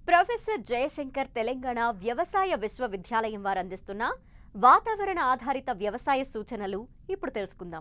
professor Jayashankar Telangana వ్యవసాయ విశ్వవిద్యాలయం వారు అందిస్తున్న వాతావరణ ఆధారిత వ్యవసాయ సూచనలు ఇప్పుడు తెలుసుకుందాం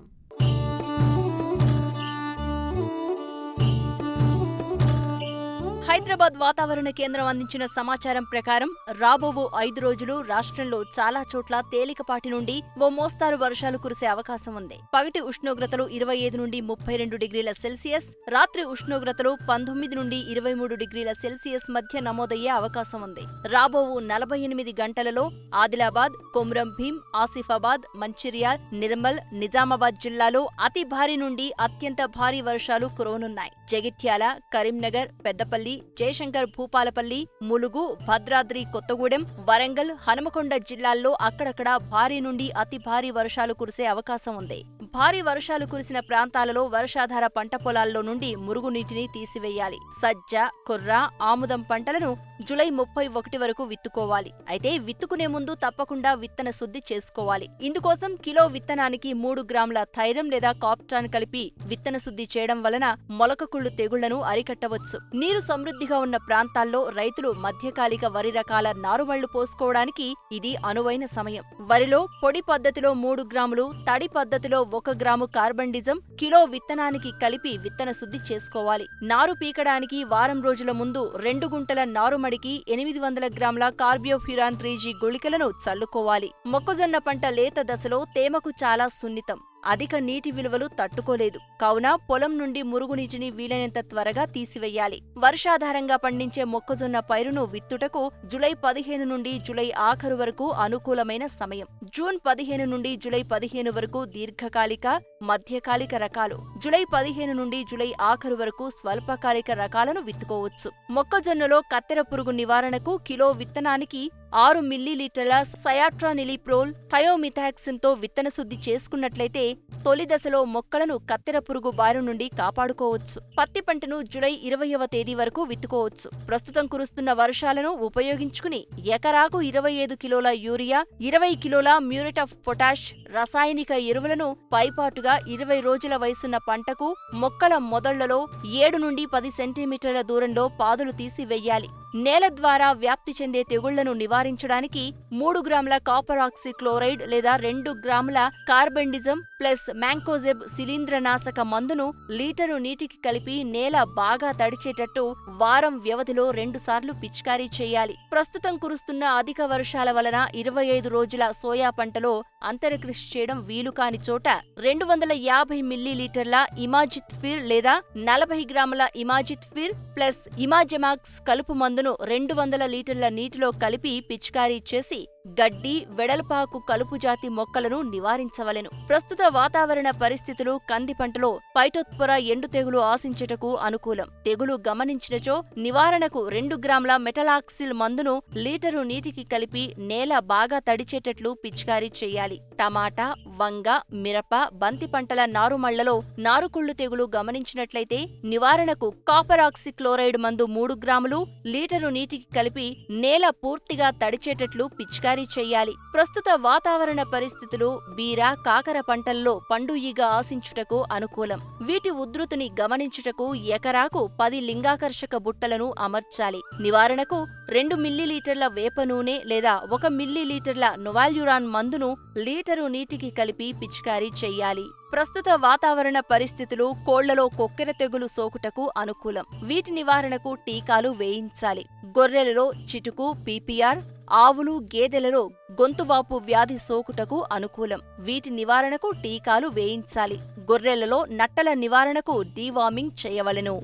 హైదరాబాద్ వాతావరణ కేంద్రం అందించిన సమాచారం ప్రకారం రాబోవు ఐదు రోజులు రాష్ట్రంలో చాలా చోట్ల తేలికపాటి నుండి ఓ మోస్తారు వర్షాలు కురిసే అవకాశం ఉంది పగటి ఉష్ణోగ్రతలు ఇరవై ఐదు నుండి ముప్పై రెండు డిగ్రీల సెల్సియస్ రాత్రి ఉష్ణోగ్రతలు పంతొమ్మిది నుండి ఇరవై మూడు డిగ్రీల సెల్సియస్ మధ్య నమోదయ్యే అవకాశం ఉంది రాబోవు నలభై ఎనిమిది గంటలలో ఆదిలాబాద్ కొమ్రం భీం ఆసిఫాబాద్ మంచిర్యాల్ నిర్మల్ నిజామాబాద్ జిల్లాలో అతి భారీ నుండి అత్యంత భారీ వర్షాలు కురవనున్నాయి జగిత్యాల కరీంనగర్ పెద్దపల్లి జయశంకర్ భూపాలపల్లి ములుగు భద్రాద్రి కొత్తగూడెం వరంగల్ హనుమకొండ జిల్లాల్లో అక్కడక్కడ భారీ నుండి అతి భారీ వర్షాలు కురిసే అవకాశం ఉంది భారీ వర్షాలు కురిసిన ప్రాంతాలలో వర్షాధార పంట పొలాల్లో నుండి మురుగునీటిని తీసివేయాలి సజ్జ కొర్ర ఆముదం పంటలను జులై ముప్పై ఒకటి వరకు విత్తుకోవాలి అయితే విత్తుకునే ముందు తప్పకుండా విత్తన శుద్ధి చేసుకోవాలి ఇందుకోసం కిలో విత్తనానికి మూడు గ్రాముల థైరం లేదా కాప్టాన్ కలిపి విత్తన శుద్ధి చేయడం వలన మొలకకుళ్ళు తెగుళ్లను అరికట్టవచ్చు నీరు సమృద్ధిగా ఉన్న ప్రాంతాల్లో రైతులు మధ్యకాలిక వరి రకాల నారుమళ్లు పోసుకోవడానికి ఇది అనువైన సమయం వరిలో పొడి పద్ధతిలో మూడు గ్రాములు తడి పద్ధతిలో ఒక గ్రాము కార్బండిజం కిలో విత్తనానికి కలిపి విత్తన శుద్ధి చేసుకోవాలి నారు పీకడానికి వారం రోజుల ముందు రెండు గుంటల నారుమడికి ఎనిమిది వందల గ్రాముల కార్బియోఫ్యూరాన్ త్రీ జీ గుళికలను చల్లుకోవాలి మొక్కజొన్న పంట లేత దశలో తేమకు చాలా సున్నితం అధిక నీటి విలువలు తట్టుకోలేదు కావున పొలం నుండి మురుగునీటిని వీలైనంత త్వరగా తీసివేయాలి వర్షాధారంగా పండించే మొక్కజొన్న పైరును విత్తుటకు జులై పదిహేను నుండి జులై ఆఖరు వరకు అనుకూలమైన సమయం జూన్ పదిహేను నుండి జులై పదిహేను వరకు దీర్ఘకాలిక మధ్యకాలిక రకాలు జులై పదిహేను నుండి జులై ఆఖరు వరకు స్వల్పకాలిక రకాలను విత్తుకోవచ్చు మొక్కజొన్నలో కత్తెర పురుగు నివారణకు కిలో విత్తనానికి ఆరు మిల్లీలీటర్ల సయాట్రానిలిప్రోల్ థయోమిథాక్సిన్ తో విత్తన శుద్ధి చేసుకున్నట్లయితే తొలి దశలో మొక్కలను కత్తెర పురుగు బారి నుండి కాపాడుకోవచ్చు పత్తి పంటను జులై ఇరవయవ తేదీ వరకు విత్తుకోవచ్చు ప్రస్తుతం కురుస్తున్న వర్షాలను ఉపయోగించుకుని ఎకరాకు ఇరవై ఐదు కిలోల యూరియా ఇరవై కిలోల మ్యూరేట్ ఆఫ్ పొటాష్ రసాయనిక ఎరువులను పైపాటుగా ఇరవై రోజుల వయసున్న పంటకు మొక్కల మొదళ్లలో ఏడు నుండి పది సెంటీమీటర్ల దూరంలో పాదులు తీసి వెయ్యాలి నేల ద్వారా వ్యాప్తి చెందే తెగుళ్లను నివారించడానికి మూడు గ్రాముల కాపర్ ఆక్సీ క్లోరైడ్ లేదా రెండు గ్రాముల కార్బెండిజం ప్లస్ మ్యాంకోజెబ్ శిలీంద్రనాశక మందును లీటరు నీటికి కలిపి నేల బాగా తడిచేటట్టు వారం వ్యవధిలో రెండు సార్లు పిచికారీ చేయాలి ప్రస్తుతం కురుస్తున్న అధిక వర్షాల వలన ఇరవై ఐదు రోజుల సోయా పంటలో అంతరకృషి చేయడం వీలు కాని చోట రెండు వందల యాభై మిల్లీలీటర్ల ఇమాజిత్ ఫిర్ లేదా నలభై గ్రాముల ఇమాజిత్ ఫిర్ ప్లస్ ఇమాజెమాక్స్ కలుపు మందును రెండు వందల లీటర్ల నీటిలో కలిపి పిచికారీ చేసి గడ్డి వెడల్పాకు కలుపు జాతి మొక్కలను నివారించవలెను ప్రస్తుత వాతావరణ పరిస్థితులు కంది పంటలో పైటోత్పొర ఎండు తెగులు ఆశించుటకు అనుకూలం తెగులు గమనించినచో నివారణకు రెండు గ్రాముల మెటలాక్సిల్ మందును లీటరు నీటికి కలిపి నేల బాగా తడిచేటట్లు పిచికారీ చేయాలి టమాటా వంగ మిరప బంతి పంటల నారుమళ్లలో నారుకుళ్ళు తెగులు గమనించినట్లయితే నివారణకు కాపర్ ఆక్సి క్లోరైడ్ మందు మూడు గ్రాములు లీటరు నీటికి కలిపి నేల పూర్తిగా తడిచేటట్లు పిచికారీ చేయాలి ప్రస్తుత వాతావరణ పరిస్థితులు బీర కాకర పంటల్లో పండు ఈగ ఆశించుటకు అనుకూలం వీటి ఉధృతిని గమనించుటకు ఎకరాకు పది లింగాకర్షక బుట్టలను అమర్చాలి నివారణకు రెండు మిల్లీలీటర్ల వేప నూనె లేదా ఒక మిల్లీలీటర్ల నొవాల్యురాన్ మందును లీటరు నీటికి కలిపి పిచికారీ చెయ్యాలి ప్రస్తుత వాతావరణ పరిస్థితులు కోళ్లలో కొక్కెర తెగులు సోకుటకు అనుకూలం వీటి నివారణకు టీకాలు వేయించాలి గొర్రెలలో చిటుకు పీపీఆర్ ఆవులు గేదెలలో గొంతువాపు వ్యాధి సోకుటకు అనుకూలం వీటి నివారణకు టీకాలు వేయించాలి గొర్రెలలో నట్టల నివారణకు డీవార్మింగ్ చేయవలెను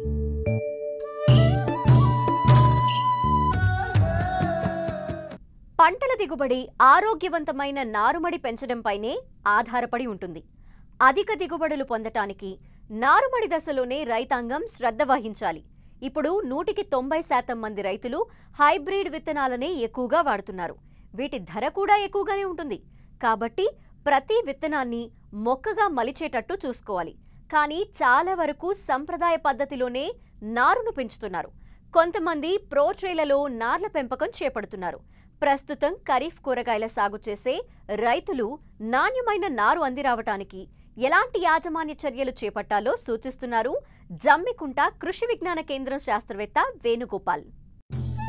పంటల దిగుబడి ఆరోగ్యవంతమైన నారుమడి పెంచడంపైనే ఆధారపడి ఉంటుంది అధిక దిగుబడులు పొందటానికి నారుమడి దశలోనే రైతాంగం శ్రద్ధ వహించాలి ఇప్పుడు నూటికి తొంభై శాతం మంది రైతులు హైబ్రిడ్ విత్తనాలనే ఎక్కువగా వాడుతున్నారు వీటి ధర కూడా ఎక్కువగానే ఉంటుంది కాబట్టి ప్రతి విత్తనాన్ని మొక్కగా మలిచేటట్టు చూసుకోవాలి కానీ చాలా వరకు సంప్రదాయ పద్ధతిలోనే నారును పెంచుతున్నారు కొంతమంది ప్రోట్రేలలో నార్ల పెంపకం చేపడుతున్నారు ప్రస్తుతం ఖరీఫ్ కూరగాయల సాగు చేసే రైతులు నాణ్యమైన నారు అందిరావటానికి ఎలాంటి యాజమాన్య చర్యలు చేపట్టాలో సూచిస్తున్నారు జమ్మికుంట కృషి విజ్ఞాన కేంద్రం శాస్త్రవేత్త వేణుగోపాల్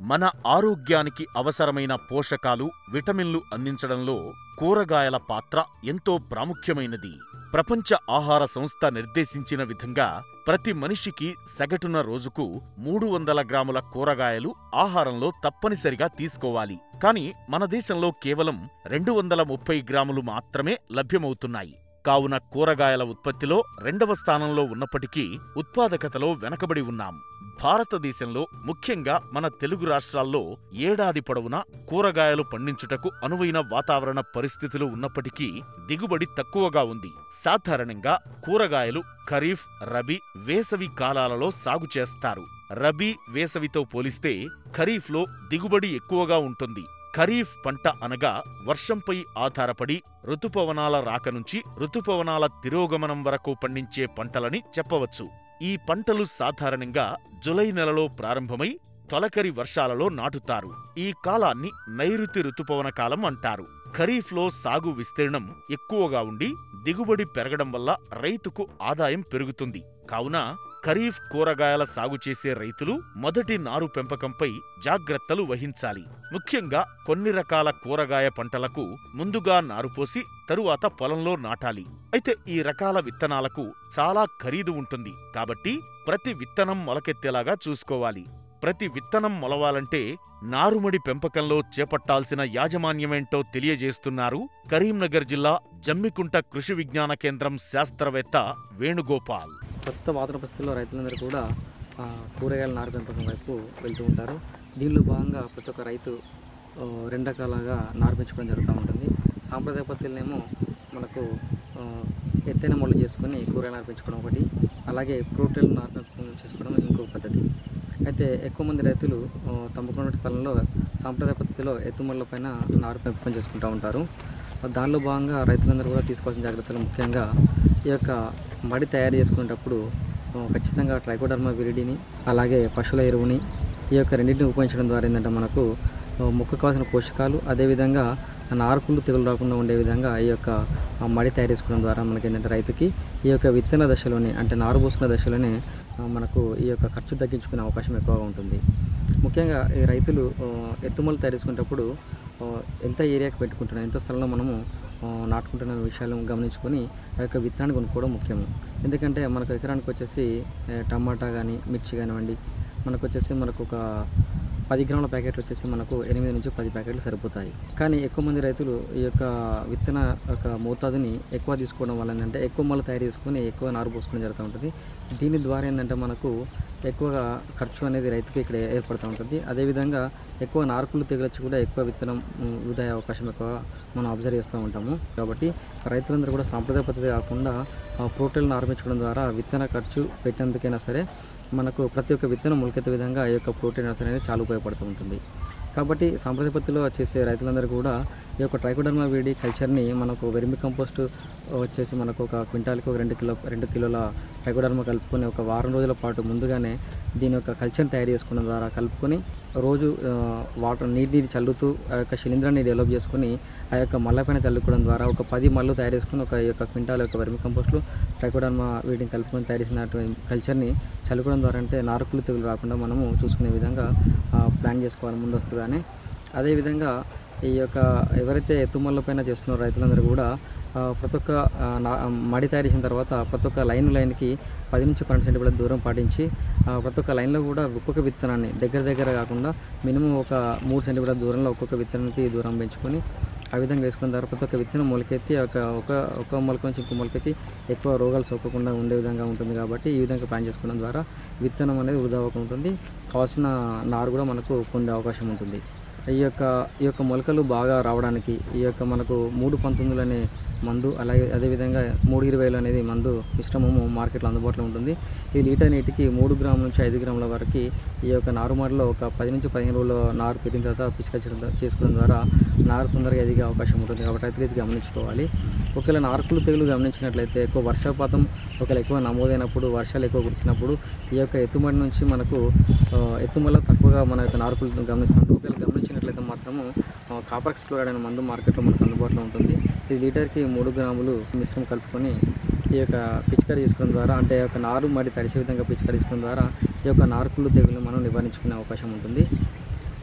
మన ఆరోగ్యానికి అవసరమైన పోషకాలు విటమిన్లు అందించడంలో కూరగాయల పాత్ర ఎంతో ప్రాముఖ్యమైనది ప్రపంచ ఆహార సంస్థ నిర్దేశించిన విధంగా ప్రతి మనిషికి సగటున రోజుకు మూడు వందల గ్రాముల కూరగాయలు ఆహారంలో తప్పనిసరిగా తీసుకోవాలి కానీ మన దేశంలో కేవలం రెండు వందల ముప్పై గ్రాములు మాత్రమే లభ్యమవుతున్నాయి కావున కూరగాయల ఉత్పత్తిలో రెండవ స్థానంలో ఉన్నప్పటికీ ఉత్పాదకతలో వెనకబడి ఉన్నాం భారతదేశంలో ముఖ్యంగా మన తెలుగు రాష్ట్రాల్లో ఏడాది పొడవునా కూరగాయలు పండించుటకు అనువైన వాతావరణ పరిస్థితులు ఉన్నప్పటికీ దిగుబడి తక్కువగా ఉంది సాధారణంగా కూరగాయలు ఖరీఫ్ రబీ వేసవి కాలాలలో సాగు చేస్తారు రబీ వేసవితో పోలిస్తే ఖరీఫ్లో దిగుబడి ఎక్కువగా ఉంటుంది ఖరీఫ్ పంట అనగా వర్షంపై ఆధారపడి ఋతుపవనాల రాక నుంచి ఋతుపవనాల తిరోగమనం వరకు పండించే పంటలని చెప్పవచ్చు ఈ పంటలు సాధారణంగా జులై నెలలో ప్రారంభమై తొలకరి వర్షాలలో నాటుతారు ఈ కాలాన్ని నైరుతి ఋతుపవన కాలం అంటారు ఖరీఫ్లో సాగు విస్తీర్ణం ఎక్కువగా ఉండి దిగుబడి పెరగడం వల్ల రైతుకు ఆదాయం పెరుగుతుంది కావున ఖరీఫ్ కూరగాయల సాగు చేసే రైతులు మొదటి నారు పెంపకంపై జాగ్రత్తలు వహించాలి ముఖ్యంగా కొన్ని రకాల కూరగాయ పంటలకు ముందుగా నారు పోసి తరువాత పొలంలో నాటాలి అయితే ఈ రకాల విత్తనాలకు చాలా ఖరీదు ఉంటుంది కాబట్టి ప్రతి విత్తనం మొలకెత్తేలాగా చూసుకోవాలి ప్రతి విత్తనం మొలవాలంటే నారుమడి పెంపకంలో చేపట్టాల్సిన యాజమాన్యమేంటో తెలియజేస్తున్నారు కరీంనగర్ జిల్లా జమ్మికుంట కృషి విజ్ఞాన కేంద్రం శాస్త్రవేత్త వేణుగోపాల్ ప్రస్తుత వాతావరణ పరిస్థితుల్లో రైతులందరూ కూడా ఆ, కూరగాయల నారు పెంపకం వైపు వెళ్తూ ఉంటారు దీనిలో భాగంగా ప్రతి ఒక్క రైతు ఆ, రెండు రకాలుగా నారు పెంచుకోవడం జరుగుతూ ఉంటుంది సాంప్రదాయ పద్ధతులనేమో మనకు ఆ, ఎత్తైన మొళ్ళు చేసుకొని కూరగాయల నారు పెంచుకోవడం ఒకటి అలాగే ప్రోటీన్ నారు పెంపకం చేసుకోవడం ఇంకొక పద్ధతి అయితే ఎక్కువ మంది రైతులు ఆ, తమకున్న స్థలంలో సాంప్రదాయ పద్ధతిలో ఎత్తుమల్ల పైన నారు పెంపకం చేసుకుంటూ ఉంటారు దానిలో భాగంగా రైతులందరూ కూడా తీసుకోవాల్సిన జాగ్రత్తలు ముఖ్యంగా ఈ యొక్క మడి తయారు చేసుకునేటప్పుడు ఆ, ఖచ్చితంగా ట్రైకోడర్మా విరిడిని అలాగే పశువుల ఎరువుని ఈ యొక్క రెండింటిని ఉపయోగించడం ద్వారా ఏంటంటే మనకు ఆ, మొక్కకు కావాల్సిన పోషకాలు అదేవిధంగా నారుకులు తెగులు రాకుండా ఉండే విధంగా ఈ యొక్క ఆ, మడి తయారు చేసుకోవడం ద్వారా మనకి ఏంటంటే రైతుకి ఈ యొక్క విత్తన దశలోనే అంటే నారు పోసుకున్న దశలోనే ఆ, మనకు ఈ యొక్క ఖర్చు తగ్గించుకునే అవకాశం ఎక్కువగా ఉంటుంది ముఖ్యంగా ఈ రైతులు ఆ, ఎత్తుమలు తయారు చేసుకునేటప్పుడు ఆ, ఎంత ఏరియాకి పెట్టుకుంటున్నాం ఎంత స్థలంలో మనము ఆ, నాటుకుంటున్న విషయాలను గమనించుకొని ఆ యొక్క విత్తనాన్ని కొనుక్కోవడం ముఖ్యము ఎందుకంటే మనకు ఎకరానికి వచ్చేసి ఏ, టమాటా కానీ మిర్చి కానివ్వండి మనకు వచ్చేసి మనకు ఒక పది గ్రాముల ప్యాకెట్లు వచ్చేసి మనకు ఎనిమిది నుంచి పది ప్యాకెట్లు సరిపోతాయి కానీ ఎక్కువ మంది రైతులు ఈ యొక్క విత్తన యొక్క మోతాదుని ఎక్కువ తీసుకోవడం వల్ల ఏంటంటే ఎక్కువ మళ్ళీ తయారు చేసుకొని ఎక్కువ నారు పోసుకోవడం జరుగుతూ ఉంటుంది దీని ద్వారా ఏంటంటే మనకు ఎక్కువగా ఖర్చు అనేది రైతుకి ఇక్కడ ఏర్పడుతూ ఉంటుంది అదేవిధంగా ఎక్కువ నారుకులు తెగలొచ్చి కూడా ఎక్కువ విత్తనం ఉమ్, వృధా అయ్యే అవకాశం ఎక్కువ మనం అబ్జర్వ్ చేస్తూ ఉంటాము కాబట్టి రైతులందరూ కూడా సాంప్రదాయ పద్ధతి కాకుండా ప్రోటీన్ ఆరంభించుకోవడం ద్వారా విత్తన ఖర్చు పెట్టేందుకైనా సరే మనకు ప్రతి ఒక్క విత్తనం మొలకెత్తే విధంగా ఈ యొక్క ప్రోటీన్ అనేది చాలా ఉపయోగపడుతూ ఉంటుంది కాబట్టి సాంప్రదాయ పద్ధతిలో చేసే రైతులందరూ కూడా ఈ యొక్క ట్రైకోడర్మా వీడి కల్చర్ని మనకు వెరిమి కంపోస్ట్ వచ్చేసి మనకు ఒక క్వింటాల్కి ఒక రెండు కిలో రెండు కిలోల ట్రైకోడర్మా కలుపుకొని ఒక వారం రోజుల పాటు ముందుగానే దీని యొక్క కల్చర్ని తయారు చేసుకోవడం ద్వారా కలుపుకొని రోజు ఆ, వాటర్ నీటిని చల్లుతూ ఆ యొక్క శిలీంధ్రాన్ని డెవలప్ చేసుకొని ఆ యొక్క మల్ల పైన చల్లుకోవడం ద్వారా ఒక పది మళ్ళు తయారు చేసుకుని ఒక ఈ యొక్క క్వింటాల్ యొక్క వెర్మి కంపోస్ట్లు ట్రైకోడర్మా వీటిని కలుపుకొని తయారు చేసినటువంటి కల్చర్ని చల్లుకోవడం ద్వారా అంటే నారుకులు తెగులు రాకుండా మనము చూసుకునే విధంగా ఆ, ప్లాన్ చేసుకోవాలి ముందస్తుగానే అదేవిధంగా ఈ యొక్క ఎవరైతే ఎత్తుమల్ల పైన చేస్తున్నారో రైతులందరూ కూడా ఆ, ప్రతి ఒక్క ఆ, నా- మడి తయారు చేసిన తర్వాత ప్రతి ఒక్క లైన్ లైన్కి పది నుంచి పన్నెండు సెంటీమీటర్ల దూరం పాటించి ఆ, ప్రతి ఒక్క లైన్లో కూడా ఒక్కొక్క విత్తనాన్ని దగ్గర దగ్గర కాకుండా మినిమం ఒక మూడు సెంటీమీటర్ల దూరంలో ఒక్కొక్క విత్తనానికి దూరం పెంచుకొని ఆ విధంగా వేసుకున్న తర్వాత ప్రతి ఒక్క విత్తనం మొలకెత్తి ఒక ఒక ఒక మొలక నుంచి ఇంకో మొలకకి ఎక్కువ రోగాలు సోకకుండా ఉండే విధంగా ఉంటుంది కాబట్టి ఈ విధంగా ప్లాన్ చేసుకోవడం ద్వారా విత్తనం అనేది వృధా అవ్వకుండా ఉంటుంది కావాల్సిన నారు కూడా మనకు పొందే అవకాశం ఉంటుంది ఈ యొక్క ఈ యొక్క మొలకలు బాగా రావడానికి ఈ యొక్క మనకు మూడు పంతొమ్మిదిలు అనే మందు అలాగే అదేవిధంగా మూడు ఇరవైలు అనేది మందు మిశ్రమము మార్కెట్లో అందుబాటులో ఉంటుంది ఈ లీటర్ నీటికి మూడు గ్రాముల నుంచి ఐదు గ్రాముల వరకు ఈ యొక్క నారుమడిలో ఒక పది నుంచి పదిహేను రోజుల నారు పెట్టిన తర్వాత పిచికచ్చడం చేసుకోవడం ద్వారా నారు తొందరగా ఎదిగే అవకాశం ఉంటుంది కాబట్టి రైతులు ఇది గమనించుకోవాలి ఒకవేళ నారుకులు తెగులు గమనించినట్లయితే ఎక్కువ వర్షపాతం ఒకవేళ ఎక్కువ నమోదైనప్పుడు వర్షాలు ఎక్కువ కురిసినప్పుడు ఈ యొక్క ఎత్తుమడి నుంచి మనకు ఆ, ఎత్తుమల తక్కువగా మన యొక్క నారుకులు గమనిస్తాం ఒకవేళ గమనించినట్లయితే మాత్రము ఆ, కాపర్క్స్ క్లోరైడ్ అనే మందు మార్కెట్లో మనకు అందుబాటులో ఉంటుంది ఇది లీటర్కి మూడు గ్రాములు మిశ్రమం కలుపుకొని ఈ యొక్క పిచికారీ చేసుకోవడం ద్వారా అంటే ఈ యొక్క నారు మరి తడిసే విధంగా పిచికారీ చేసుకోవడం ద్వారా ఈ యొక్క నారుకులు తెగులు మనం నివారించుకునే అవకాశం ఉంటుంది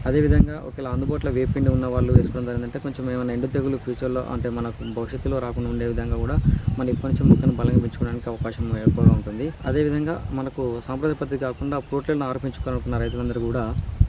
అదేవిధంగా ఒకవేళ అందుబాటులో వేపిండి ఉన్న వాళ్ళు వేసుకోవడం జరిగిందంటే కొంచెం ఏమైనా ఎండు తెగులు ఫ్యూచర్లో అంటే మనకు భవిష్యత్తులో రాకుండా ఉండే విధంగా కూడా మనం ఇప్పటి నుంచి మొక్కను బలంగా పెంచుకోవడానికి అవకాశం ఎక్కువగా ఉంటుంది అదేవిధంగా మనకు సాంప్రదాయ పద్ధతి కాకుండా ప్రోటీన్లను ఆరోపించుకోవాలనుకున్న రైతులందరూ కూడా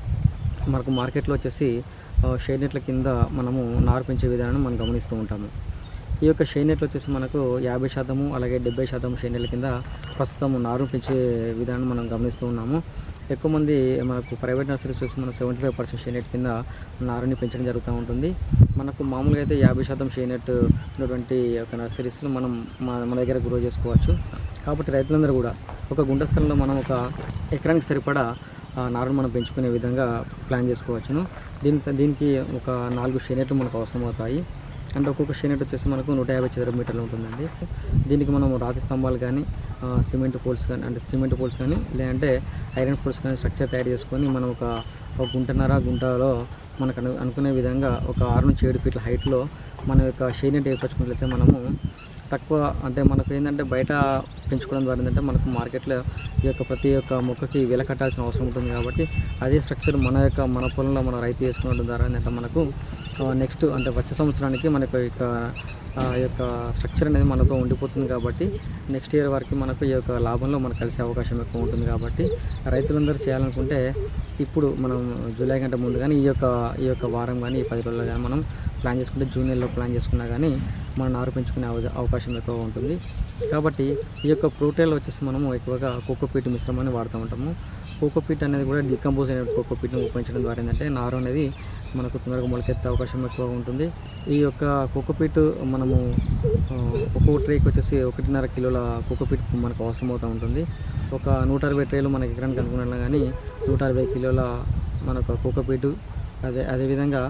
మనకు మార్కెట్లో వచ్చేసి ఆ, షేడ్ నెట్ల కింద మనము నారు పెంచే విధానాన్ని మనం గమనిస్తూ ఉంటాము ఈ యొక్క షేడ్ నెట్లు వచ్చేసి మనకు యాభై శాతము అలాగే డెబ్బై శాతం షేడ్ నెట్ల కింద ప్రస్తుతం నారు పెంచే విధానం మనం గమనిస్తూ ఉన్నాము ఎక్కువ మంది మనకు ప్రైవేట్ నర్సరీస్ చూసి మన seventy five percent shade net కింద నారుని పెంచడం జరుగుతూ ఉంటుంది మనకు మామూలుగా అయితే యాభై శాతం షేడ్ నెట్ ఉన్నటువంటి ఒక నర్సరీస్లో మనం మన మన దగ్గర గ్రో చేసుకోవచ్చు కాబట్టి రైతులందరూ కూడా ఒక గుంట స్థలంలో మనం ఒక ఎకరానికి సరిపడా ఆ నారును మనం పెంచుకునే విధంగా ప్లాన్ చేసుకోవచ్చును దీనికి దీనికి ఒక నాలుగు షేనెట్లు మనకు అవసరం అవుతాయి అంటే ఒక్కొక్క షేనెట్ వచ్చేసి మనకు నూట యాభై చదరపు మీటర్లు ఉంటుందండి దీనికి మనం రాతి స్తంభాలు కానీ ఆ, సిమెంట్ పోల్స్ కానీ అంటే సిమెంట్ పోల్స్ కానీ లేదంటే ఐరన్ పోల్స్ కానీ స్ట్రక్చర్ తయారు చేసుకొని మనం ఒక ఒక గుంటన్నర గుంటలో మనకు అను అనుకునే విధంగా ఒక ఆరు నుంచి ఏడు ఫీట్ల హైట్లో మన యొక్క షేనెట్ ఏర్పరచుకున్నట్లయితే మనము తక్కువ అంటే మనకు ఏంటంటే బయట పెంచుకోవడం ద్వారా ఏంటంటే మనకు మార్కెట్లో ఈ యొక్క ప్రతి ఒక్క మొక్కకి వెల కట్టాల్సిన అవసరం ఉంటుంది కాబట్టి అదే స్ట్రక్చర్ మన యొక్క మన పొలంలో మన రైతు చేసుకోవడం ద్వారా ఏంటంటే మనకు నెక్స్ట్ అంటే వచ్చే సంవత్సరానికి మనకు ఈ యొక్క ఆ యొక్క స్ట్రక్చర్ అనేది మనతో ఉండిపోతుంది కాబట్టి నెక్స్ట్ ఇయర్ వరకు మనకు ఈ యొక్క లాభంలో మనకు కలిసే అవకాశం ఎక్కువ ఉంటుంది కాబట్టి రైతులందరూ చేయాలనుకుంటే ఇప్పుడు మనం జూలై కంటే ముందు కానీ ఈ యొక్క ఈ యొక్క వారం కానీ ఈ పది రోజుల్లో కానీ మనం ప్లాన్ చేసుకుంటే జూన్ నెలలో ప్లాన్ చేసుకున్నా కానీ మనం నారు పెంచుకునే అవ- అవకాశం ఎక్కువగా ఉంటుంది కాబట్టి ఈ యొక్క ప్రోటీన్లో వచ్చేసి మనము ఎక్కువగా కోకోపీట్ మిశ్రమాన్ని వాడుతూ ఉంటాము కోకోపీట్ అనేది కూడా డికంపోజ్ అయిన కోకోపీట్ని ఉపయోగించడం ద్వారా ఏంటంటే నారు అనేది మనకు తొందరగా మొలకెత్తే అవకాశం ఎక్కువగా ఉంటుంది ఈ యొక్క కోకోపీట్ మనము ఆ, ఒక్కో ట్రేకి వచ్చేసి ఒకటిన్నర కిలోల కోకోపీట్ మనకు అవసరం అవుతూ ఉంటుంది ఒక నూట అరవై ట్రేలు మనకి ఎకరానికి అనుకున్నా కానీ నూట అరవై కిలోల మనకు కోకోపీటు అదే అదేవిధంగా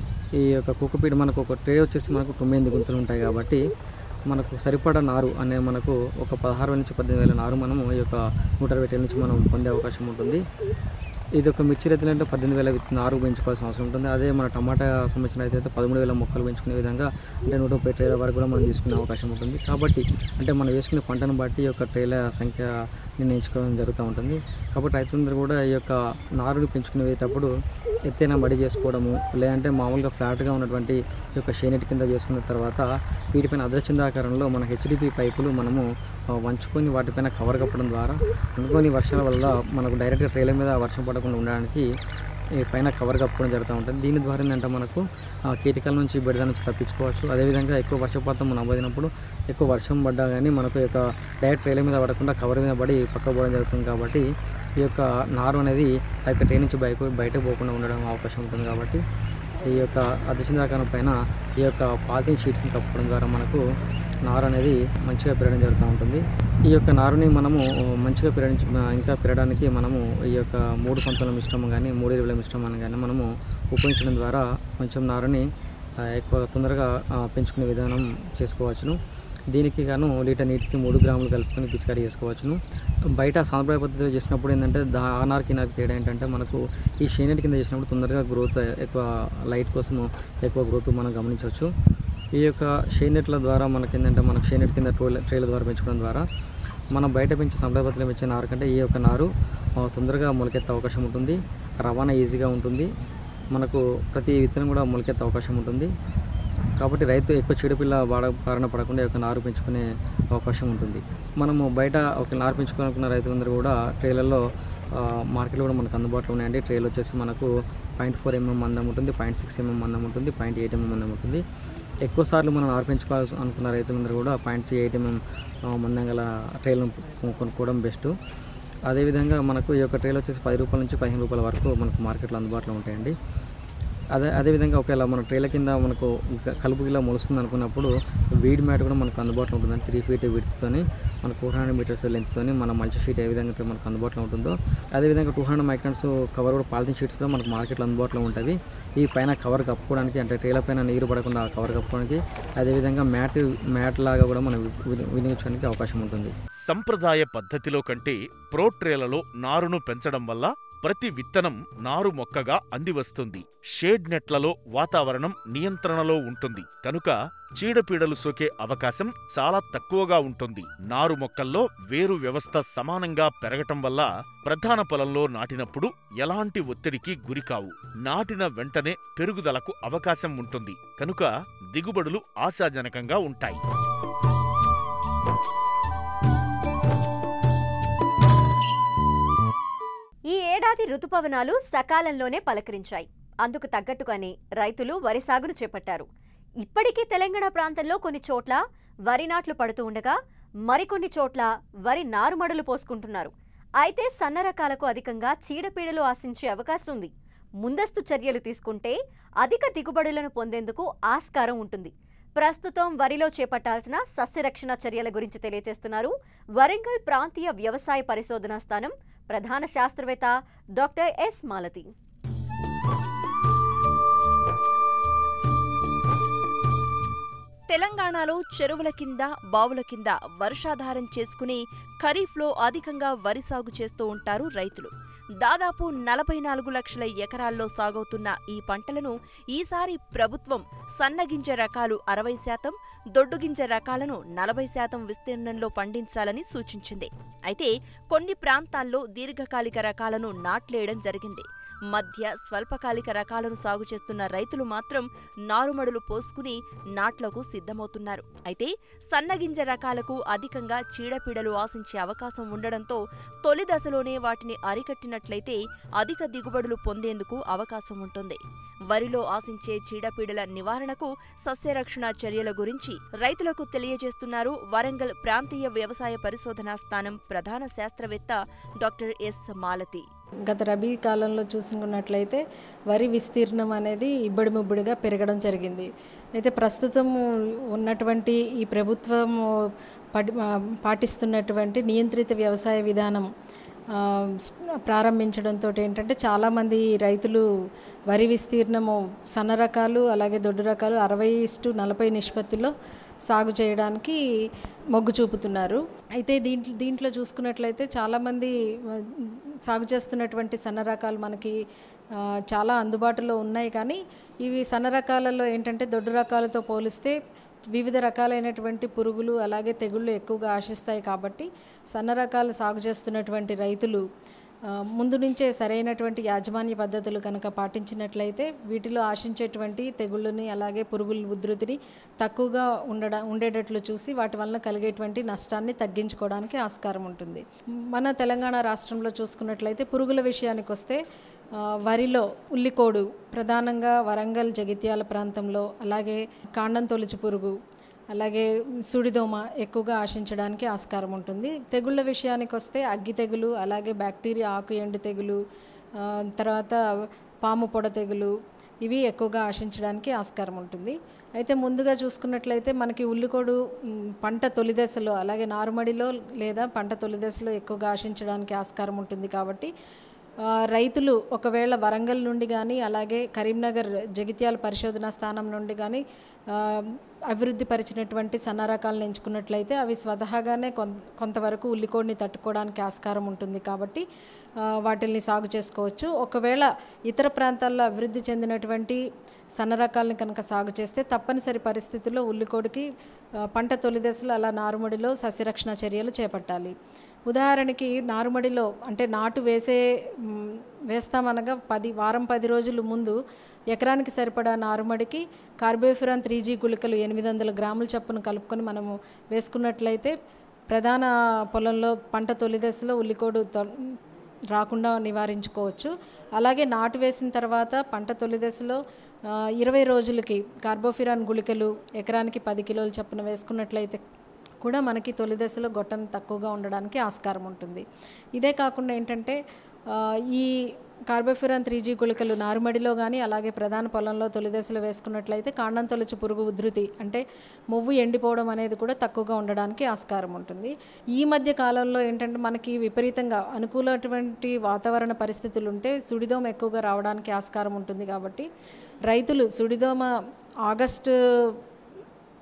ఈ యొక్క కోకోపీట్ మనకు ఒక ట్రే వచ్చేసి మనకు తొమ్మిది గుంతలు ఉంటాయి కాబట్టి మనకు సరిపడా నారు అనే మనకు ఒక పదహారు వేల నుంచి పద్దెనిమిది వేల నారు మనము ఈ యొక్క నూట అరవై ట్రేల నుంచి మనం పొందే అవకాశం ఉంటుంది ఇది ఒక మిర్చి రైతులు అంటే పద్దెనిమిది వేల విత్ నారు పెంచుకోవాల్సిన అవసరం ఉంటుంది అదే మన టమాటా సంబంధించిన రైతు అయితే పదమూడు వేల మొక్కలు పెంచుకునే విధంగా అంటే నూట ముప్పై ట్రేల వరకు కూడా మనం తీసుకునే అవకాశం ఉంటుంది కాబట్టి అంటే మనం వేసుకునే పంటను బట్టి ఈ యొక్క ట్రేల సంఖ్య నిర్ణయించుకోవడం జరుగుతూ ఉంటుంది కాబట్టి రైతులందరూ కూడా ఈ యొక్క నారుని పెంచుకునేటప్పుడు ఎత్తైన మడి చేసుకోవడము లేదంటే మామూలుగా ఫ్లాట్గా ఉన్నటువంటి ఈ యొక్క షేనెట్ కింద చేసుకున్న తర్వాత వీటిపైన అదృచందాకారంలో మన హెచ్డిపి పైపులు మనము ఆ, వంచుకొని వాటిపైన కవర్ కప్పడం ద్వారా అనుకోని వర్షాల వల్ల మనకు డైరెక్ట్గా ట్రైల మీద వర్షం పడకుండా ఉండడానికి ఈ పైన కవర్ కప్పుకోవడం జరుగుతూ ఉంటుంది దీని ద్వారా ఏంటంటే మనకు ఆ, కీటకాల నుంచి బిడద నుంచి తప్పించుకోవచ్చు అదేవిధంగా ఎక్కువ వర్షపాతం నమోదైనప్పుడు ఎక్కువ వర్షం పడ్డా కానీ మనకు ఈ యొక్క డైరెక్ట్ ట్రైల మీద పడకుండా కవర్ మీద పడి పక్క పోవడం జరుగుతుంది కాబట్టి ఈ యొక్క నారు అనేది ఆ యొక్క ట్రైన్ నుంచి బయట బయటకు పోకుండా ఉండడం అవకాశం ఉంటుంది కాబట్టి ఈ యొక్క అదృశ్యదాకారం పైన ఈ యొక్క పాలిథిన్ షీట్స్ని కప్పుకోవడం ద్వారా మనకు నారు అనేది మంచిగా పెరగడం జరుగుతూ ఉంటుంది ఈ యొక్క నారుని మనము మంచిగా పెరగ ఇంకా పెరగడానికి మనము ఈ యొక్క మూడు పంతుల మిశ్రమం కానీ మూడు ఎరువుల మిశ్రమాన్ని కానీ మనము ఉపయోగించడం ద్వారా కొంచెం నారుని ఆ, ఎక్కువ తొందరగా ఆ, పెంచుకునే విధానం చేసుకోవచ్చును దీనికి గాను లీటర్ నీటికి మూడు గ్రాములు కలుపుకొని పిచికారీ చేసుకోవచ్చును బయట సాంప్రదాయ పద్ధతిలో చేసినప్పుడు ఏంటంటే దా ఆ నారుకి నాకు తేడా ఏంటంటే మనకు ఈ షేనెట్ కింద చేసినప్పుడు తొందరగా గ్రోత్ ఎక్కువ లైట్ కోసము ఎక్కువ గ్రోత్ మనం గమనించవచ్చు ఈ యొక్క షేనెట్ల ద్వారా మనకి ఏంటంటే మనకు షేనెట్ కింద ట్రోల ట్రేల ద్వారా పెంచుకోవడం ద్వారా మనం బయట పెంచే సాంప్రదాయ పద్ధతిలో పెంచే నారు కంటే ఈ యొక్క నారు ఆ, తొందరగా మొలకెత్తే అవకాశం ఉంటుంది రవాణా ఈజీగా ఉంటుంది మనకు ప్రతి విత్తనం కూడా మొలకెత్తే అవకాశం ఉంటుంది కాబట్టి రైతు ఎక్కువ చీడపిల్ల వాడ బారిన పడకుండా ఈ యొక్క నారు పెంచుకునే అవకాశం ఉంటుంది మనము బయట ఒక నారు పెంచుకోవాలనుకున్న రైతులందరూ కూడా ట్రేలలో ఆ, మార్కెట్లో కూడా మనకు అందుబాటులో ఉన్నాయండి ట్రేలు వచ్చేసి మనకు పాయింట్ ఫోర్ ఎంఎం మందం ఉంటుంది పాయింట్ సిక్స్ ఎంఎం మందం ఉంటుంది పాయింట్ ఎయిట్ ఎంఎం మందం ఉంటుంది ఎక్కువ సార్లు మనం నారు పెంచుకోవాలి అనుకున్న రైతులందరూ కూడా పాయింట్ ఎయిట్ ఎంఎం మందం గల ట్రేలను కొనుక్కోవడం బెస్ట్ అదేవిధంగా మనకు ఈ యొక్క ట్రేలు వచ్చేసి పది రూపాయల నుంచి పదిహేను రూపాయల వరకు మనకు మార్కెట్లో అందుబాటులో ఉంటాయండి అదే అదేవిధంగా ఒకవేళ మన ట్రేల కింద మనకు గ- కలుపు గిల్ల మొలుస్తుంది అనుకున్నప్పుడు వీడ్ మ్యాట్ కూడా మనకు అందుబాటులో ఉంటుంది త్రీ ఫీట్ విడ్త్తోని మన టూ హండ్రెడ్ మీటర్స్ లెంత్తోని మన మల్చి షీట్ ఏ విధంగా అయితే మనకు అందుబాటులో ఉంటుందో అదేవిధంగా టూ హండ్రెడ్ మైక్రాన్స్ కవర్ కూడా పాలిథిన్ షీట్స్ కూడా మనకు మార్కెట్లో అందుబాటులో ఉంటుంది ఈ పైన కవర్ కప్పుకోవడానికి అంటే ట్రేల పైన నీరు పడకుండా కవర్ కప్పుకోవడానికి అదేవిధంగా మ్యాట్ మ్యాట్ లాగా కూడా మనం వి- వినియోగించడానికి అవకాశం ఉంటుంది సంప్రదాయ పద్ధతిలో కంటే ప్రోట్రేలలో నారును పెంచడం వల్ల ప్రతి విత్తనం నారు మొక్కగా అందివస్తుంది షేడ్ నెట్లలో వాతావరణం నియంత్రణలో ఉంటుంది కనుక చీడపీడలు సోకే అవకాశం చాలా తక్కువగా ఉంటుంది నారు మొక్కల్లో వేరు వ్యవస్థ సమానంగా పెరగటం వల్ల ప్రధాన పొలంలో నాటినప్పుడు ఎలాంటి ఒత్తిడికి గురికావు నాటిన వెంటనే పెరుగుదలకు అవకాశం ఉంటుంది కనుక దిగుబడులు ఆశాజనకంగా ఉంటాయి ఈ ఏడాది రుతుపవనాలు సకాలంలోనే పలకరించాయి అందుకు తగ్గట్టుగానే రైతులు వరి సాగును చేపట్టారు ఇప్పటికీ తెలంగాణ ప్రాంతంలో కొన్ని చోట్ల వరి నాట్లు పడుతూ ఉండగా మరికొన్ని చోట్ల వరి నారుమడులు పోసుకుంటున్నారు అయితే సన్న రకాలకు అధికంగా చీడపీడలు ఆశించే అవకాశం ఉంది ముందస్తు చర్యలు తీసుకుంటే అధిక దిగుబడులను పొందేందుకు ఆస్కారం ఉంటుంది ప్రస్తుతం వరిలో చేపట్టాల్సిన సస్యరక్షణ చర్యల గురించి తెలియజేస్తున్నారు వరంగల్ ప్రాంతీయ వ్యవసాయ పరిశోధనా స్థానం ప్రధాన శాస్త్రవేత్త డాక్టర్ ఎస్ మాలతి తెలంగాణలో చెరువుల కింద బావుల కింద వర్షాధారం చేసుకుని ఖరీఫ్లో అధికంగా వరి సాగు చేస్తూ ఉంటారు రైతులు దాదాపు నలభై నాలుగు లక్షల ఎకరాల్లో సాగవుతున్న ఈ పంటలను ఈసారి ప్రభుత్వం సన్నగింజ రకాలు అరవై శాతం దొడ్డుగింజ రకాలను నలభై శాతం విస్తీర్ణంలో పండించాలని సూచించింది అయితే కొన్ని ప్రాంతాల్లో దీర్ఘకాలిక రకాలను నాట్లేయడం జరిగింది మధ్య స్వల్పకాలిక రకాలను సాగు చేస్తున్న రైతులు మాత్రం నారుమడులు పోసుకుని నాట్లకు సిద్ధమవుతున్నారు అయితే సన్నగింజ రకాలకు అధికంగా చీడపీడలు ఆశించే అవకాశం ఉండడంతో తొలి దశలోనే వాటిని అరికట్టినట్లయితే అధిక దిగుబడులు పొందేందుకు అవకాశం ఉంటుంది వరిలో ఆశించే చీడపీడల నివారణకు సస్యరక్షణ చర్యల గురించి రైతులకు తెలియజేస్తున్నారు వరంగల్ ప్రాంతీయ వ్యవసాయ పరిశోధనా స్థానం ప్రధాన శాస్త్రవేత్త డాక్టర్ ఎస్ మాలతి గత రబీ కాలంలో చూసుకున్నట్లయితే వరి విస్తీర్ణం అనేది ఇబ్బడి ముబ్బడిగా పెరగడం జరిగింది అయితే ప్రస్తుతం ఉన్నటువంటి ఈ ప్రభుత్వం పడి పాటిస్తున్నటువంటి నియంత్రిత వ్యవసాయ విధానం ఆ, స్- ప్రారంభించడంతో ఏంటంటే చాలామంది రైతులు వరి విస్తీర్ణము సన్న రకాలు అలాగే దొడ్డు రకాలు అరవై ఇస్టు నలభై నిష్పత్తిలో సాగు చేయడానికి మొగ్గు చూపుతున్నారు అయితే దీంట్లో దీంట్లో చూసుకున్నట్లయితే చాలామంది ఆ, సాగు చేస్తున్నటువంటి సన్న రకాలు మనకి ఆ, చాలా అందుబాటులో ఉన్నాయి కానీ ఇవి సన్న రకాలలో ఏంటంటే దొడ్డు రకాలతో పోలిస్తే వివిధ రకాలైనటువంటి పురుగులు అలాగే తెగుళ్ళు ఎక్కువగా ఆశిస్తాయి కాబట్టి సన్న రకాలు సాగు చేస్తున్నటువంటి రైతులు ఆ, ముందు నుంచే సరైనటువంటి యాజమాన్య పద్ధతులు కనుక పాటించినట్లయితే వీటిలో ఆశించేటువంటి తెగుళ్ళని అలాగే పురుగుల ఉధృతిని తక్కువగా ఉండడ ఉండేటట్లు చూసి వాటి వల్ల కలిగేటువంటి నష్టాన్ని తగ్గించుకోవడానికి ఆస్కారం ఉంటుంది మన తెలంగాణ రాష్ట్రంలో చూసుకున్నట్లయితే పురుగుల విషయానికి వస్తే ఆ, వరిలో ఉల్లికోడు ప్రధానంగా వరంగల్ జగిత్యాల ప్రాంతంలో అలాగే కాండం తొలిచి పురుగు అలాగే సుడిదోమ ఎక్కువగా ఆశించడానికి ఆస్కారం ఉంటుంది తెగుళ్ళ విషయానికి వస్తే అగ్గి తెగులు అలాగే బ్యాక్టీరియా ఆకు ఎండు తెగులు ఆ, తర్వాత పాము పొడ తెగులు ఇవి ఎక్కువగా ఆశించడానికి ఆస్కారం ఉంటుంది అయితే ముందుగా చూసుకున్నట్లయితే మనకి ఉల్లికోడు మ్, పంట తొలి దశలో అలాగే నారుమడిలో లేదా పంట తొలి దశలో ఎక్కువగా ఆశించడానికి ఆస్కారం ఉంటుంది కాబట్టి ఆ, రైతులు ఒకవేళ వరంగల్ నుండి కానీ అలాగే కరీంనగర్ జగిత్యాల పరిశోధనా స్థానం నుండి కానీ ఆ, అభివృద్ధి పరిచినటువంటి సన్న రకాలను ఎంచుకున్నట్లయితే అవి స్వతహాగానే కొం కొంతవరకు ఉల్లికోడిని తట్టుకోవడానికి ఆస్కారం ఉంటుంది కాబట్టి ఆ, వాటిల్ని సాగు చేసుకోవచ్చు ఒకవేళ ఇతర ప్రాంతాల్లో అభివృద్ధి చెందినటువంటి సన్న రకాలని కనుక సాగు చేస్తే తప్పనిసరి పరిస్థితుల్లో ఉల్లికోడికి ఆ, పంట తొలి దశలో అలా నారుమడిలో సస్యరక్షణ చర్యలు చేపట్టాలి ఉదాహరణకి నారుమడిలో అంటే నాటు వేసే మ్, వేస్తామనగా పది వారం పది రోజుల ముందు ఎకరానికి సరిపడా నారుమడికి కార్బోఫిరాన్ త్రీ జీ గుళికలు ఎనిమిది వందల గ్రాముల చప్పున కలుపుకొని మనము వేసుకున్నట్లయితే ప్రధాన పొలంలో పంట తొలి దశలో ఉల్లికోడు తొ- రాకుండా నివారించుకోవచ్చు అలాగే నాటు వేసిన తర్వాత పంట తొలి దశలో ఆ, ఇరవై రోజులకి కార్బోఫిరాన్ గుళికలు ఎకరానికి పది కిలోలు చప్పున వేసుకున్నట్లయితే కూడా మనకి తొలి దశలో గొట్టం తక్కువగా ఉండడానికి ఆస్కారం ఉంటుంది ఇదే కాకుండా ఏంటంటే ఆ, ఈ కార్బోఫిరాన్ త్రీ జీ గుళికలు నారుమడిలో కానీ అలాగే ప్రధాన పొలంలో తొలి దశలో వేసుకున్నట్లయితే కాండం తొలచి పురుగు ఉధృతి అంటే మొవ్వు ఎండిపోవడం అనేది కూడా తక్కువగా ఉండడానికి ఆస్కారం ఉంటుంది ఈ మధ్య కాలంలో ఏంటంటే మనకి విపరీతంగా అనుకూలటువంటి వాతావరణ పరిస్థితులు ఉంటే సుడిదోమ ఎక్కువగా రావడానికి ఆస్కారం ఉంటుంది కాబట్టి రైతులు సుడిదోమ ఆగస్టు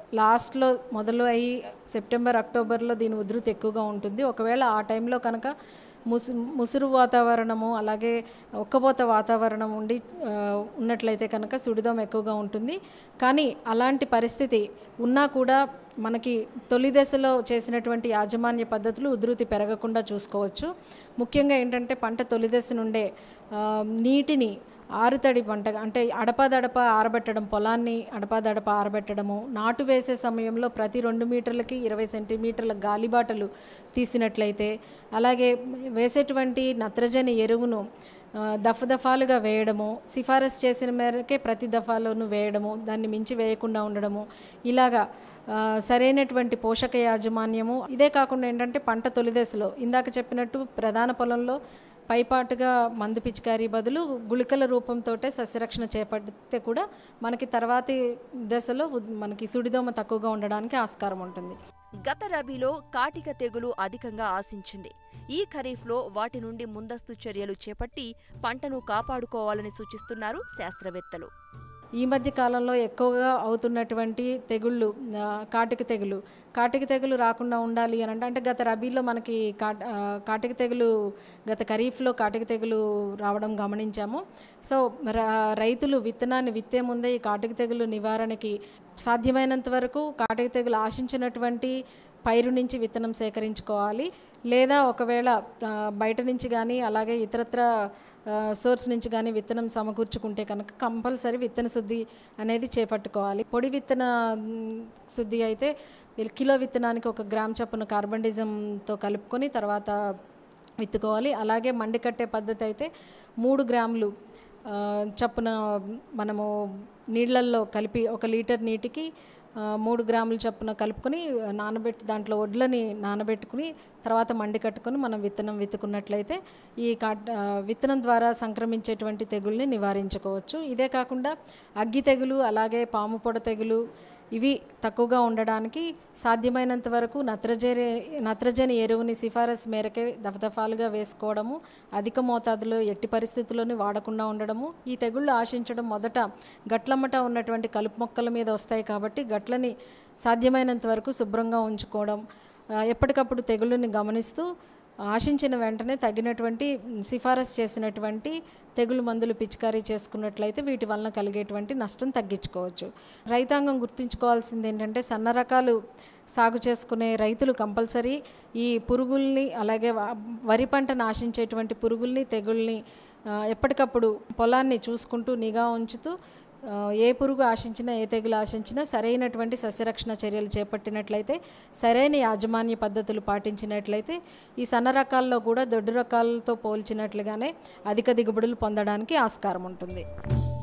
లాస్ట్లో మొదలు అయ్యి సెప్టెంబర్ అక్టోబర్లో దీని ఉధృతి ఎక్కువగా ఉంటుంది ఒకవేళ ఆ టైంలో కనుక ముసు ముసురు వాతావరణము అలాగే ఒక్కబోత వాతావరణం ఉండి ఆ, ఉన్నట్లయితే కనుక సుడిదోమ ఎక్కువగా ఉంటుంది కానీ అలాంటి పరిస్థితి ఉన్నా కూడా మనకి తొలి దశలో చేసినటువంటి యాజమాన్య పద్ధతులు ఉధృతి పెరగకుండా చూసుకోవచ్చు ముఖ్యంగా ఏంటంటే పంట తొలి దశ నుండే ఆ, నీటిని ఆరుతడి పంట అంటే అడపాదడప ఆరబెట్టడం పొలాన్ని అడపాదడప ఆరబెట్టడము నాటు వేసే సమయంలో ప్రతి రెండు మీటర్లకి ఇరవై సెంటీమీటర్ల గాలిబాటలు తీసినట్లయితే అలాగే వేసేటువంటి నత్రజని ఎరువును ఆ, దఫదఫాలుగా వేయడము సిఫారసు చేసిన మేరకే ప్రతి దఫాలోనూ వేయడము దాన్ని మించి వేయకుండా ఉండడము ఇలాగా ఆ, సరైనటువంటి పోషక యాజమాన్యము ఇదే కాకుండా ఏంటంటే పంట తొలి దశలో ఇందాక చెప్పినట్టు ప్రధాన పొలంలో పైపాటుగా మందు పిచికారీ బదులు గుళికల రూపంతో సస్యరక్షణ చేపడితే కూడా మనకి తర్వాతి దశలో ఉద్- మనకి సుడిదోమ తక్కువగా ఉండడానికి ఆస్కారం ఉంటుంది గత రబీలో కాటిక తెగులు అధికంగా ఆశించింది ఈ ఖరీఫ్లో వాటి నుండి ముందస్తు చర్యలు చేపట్టి పంటను కాపాడుకోవాలని సూచిస్తున్నారు శాస్త్రవేత్తలు ఈ మధ్య కాలంలో ఎక్కువగా అవుతున్నటువంటి తెగుళ్ళు ఆ, కాటిక తెగులు కాటిక తెగులు రాకుండా ఉండాలి అని అంటే అంటే గత రబీలో మనకి కాట ఆ, కాటిక తెగులు గత ఖరీఫ్లో కాటిక తెగులు రావడం గమనించాము సో ర- రైతులు విత్తనాన్ని విత్తే ముందే ఈ కాటిక తెగులు నివారణకి సాధ్యమైనంత వరకు కాటిక తెగులు ఆశించినటువంటి పైరు నుంచి విత్తనం సేకరించుకోవాలి లేదా ఒకవేళ ఆ, బయట నుంచి కానీ అలాగే ఇతరత్ర ఆ, సోర్స్ నుంచి కానీ విత్తనం సమకూర్చుకుంటే కనుక కంపల్సరీ విత్తన శుద్ధి అనేది చేపట్టుకోవాలి పొడి విత్తన మ్, శుద్ధి అయితే వీళ్ళు కిలో విత్తనానికి ఒక గ్రామ్ చొప్పున కార్బండిజంతో కలుపుకొని తర్వాత విత్తుకోవాలి అలాగే మండి కట్టే పద్ధతి అయితే మూడు గ్రాములు ఆ, చప్పున మనము నీళ్ళల్లో కలిపి ఒక లీటర్ నీటికి ఆ, మూడు గ్రాముల చప్పున కలుపుకొని నానబెట్టి దాంట్లో వడ్లని నానబెట్టుకుని తర్వాత మండి కట్టుకొని మనం విత్తనం విత్తుకున్నట్లయితే ఈ కాట్ ఆ, విత్తనం ద్వారా సంక్రమించేటువంటి తెగుల్ని నివారించుకోవచ్చు ఇదే కాకుండా అగ్గి తెగులు అలాగే పాము పొడ తెగులు ఇవి తక్కువగా ఉండడానికి సాధ్యమైనంత వరకు నత్రజని నత్రజని ఎరువుని సిఫారసు మేరకే దఫదఫాలుగా వేసుకోవడము అధిక మోతాదులో ఎట్టి పరిస్థితుల్లోనూ వాడకుండా ఉండడము ఈ తెగుళ్ళు ఆశించడం మొదట గట్లమ్మట ఉన్నటువంటి కలుపు మొక్కల మీద వస్తాయి కాబట్టి గట్లని సాధ్యమైనంత వరకు శుభ్రంగా ఉంచుకోవడం ఆ, ఎప్పటికప్పుడు తెగుళ్ళని గమనిస్తూ ఆశించిన వెంటనే తగినటువంటి మ్, సిఫారసు చేసినటువంటి తెగులు మందులు పిచికారీ చేసుకున్నట్లయితే వీటి వలన కలిగేటువంటి నష్టం తగ్గించుకోవచ్చు రైతాంగం గుర్తుంచుకోవాల్సింది ఏంటంటే సన్న రకాలు సాగు చేసుకునే రైతులు కంపల్సరీ ఈ పురుగుల్ని అలాగే వ- వరి పంటను ఆశించేటువంటి పురుగుల్ని తెగుల్ని ఆ, ఎప్పటికప్పుడు పొలాన్ని చూసుకుంటూ నిఘా ఉంచుతూ ఆ, ఏ పురుగు ఆశించినా ఏ తెగులు ఆశించినా సరైనటువంటి సస్యరక్షణ చర్యలు చేపట్టినట్లయితే సరైన యాజమాన్య పద్ధతులు పాటించినట్లయితే ఈ సన్న రకాల్లో కూడా దొడ్డు రకాలతో పోల్చినట్లుగానే అధిక దిగుబడులు పొందడానికి ఆస్కారం ఉంటుంది